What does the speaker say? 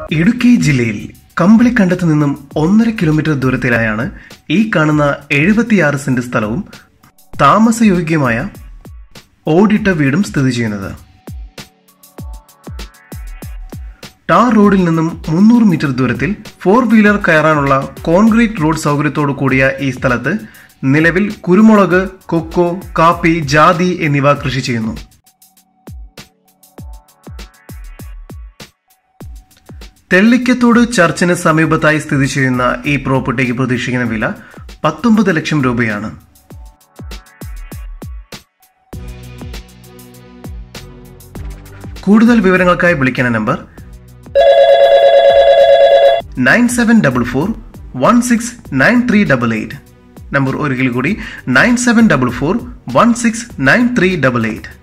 ഇടുക്കി ജില്ലയിൽ കമ്പിളിക്കണ്ടത്ത് നിന്നും ഒന്നര കിലോമീറ്റർ ദൂരത്തിലായാണ് ഈ കാണുന്ന എഴുപത്തിയാറ് സെന്റ് സ്ഥലവും താമസയോഗ്യമായ ഓടിട്ട വീടും സ്ഥിതി ചെയ്യുന്നത് ടാർ റോഡിൽ നിന്നും മുന്നൂറ് മീറ്റർ ദൂരത്തിൽ ഫോർ വീലർ കയറാനുള്ള കോൺക്രീറ്റ് റോഡ് സൗകര്യത്തോടു കൂടിയ ഈ സ്ഥലത്ത് നിലവിൽ കുരുമുളക് കൊക്കോ കാപ്പി ജാതി എന്നിവ കൃഷി ചെയ്യുന്നു തെള്ളിക്കത്തോട് ചർച്ചിന് സമീപത്തായി സ്ഥിതി ചെയ്യുന്ന ഈ പ്രോപ്പർട്ടിക്ക് പ്രതീക്ഷിക്കുന്ന വില പത്തൊമ്പത് ലക്ഷം രൂപയാണ് കൂടുതൽ വിവരങ്ങൾക്കായി വിളിക്കുന്ന number nine seven double four one six nine three double eight number ഒരിക്കൽ കൂടി nine seven double four one six nine three double eight